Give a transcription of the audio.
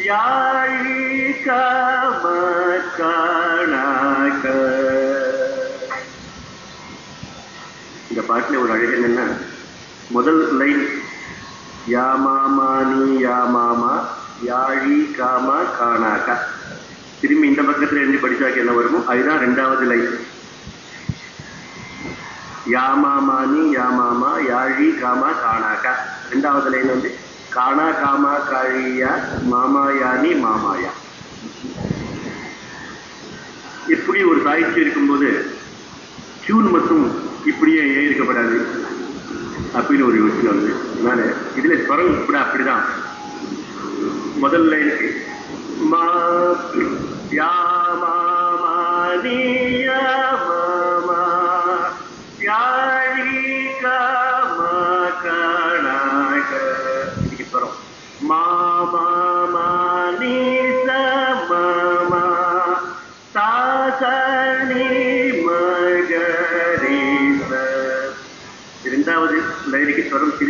யாழி காம காணாக இந்த பாட்டுல ஒரு அழகு என்னன்னா முதல் லைன் யா மாமா நீ யா மாமா யாழி காமா காணாக்கா திரும்பி இந்த பக்கத்துல இருந்து படிச்சாக்க என்ன வருமோ அதுதான் ரெண்டாவது லைன் யா மாமா நீ யா மாமா யாழி காமா காணாக்கா ரெண்டாவது லைன் வந்து காணா காமா காழியா மாமா யானி மாமாயா இப்படி ஒரு சாகித்யம் இருக்கும்போது டியூன் மட்டும் இப்படியே ஏன் இருக்கப்படாது அப்படின்னு ஒரு யோசனை வந்து அதனால இதுல ஸ்வரம் கூட அப்படிதான் முதல் லைனுக்கு மா யா மாமா நீ யா மாமா யாழி காமா காணாக இதுக்கு ஸ்வரம் மாமா மானி ச மாமா தாசனி மகரீச இரண்டாவது லைனுக்கு ஸ்வரம்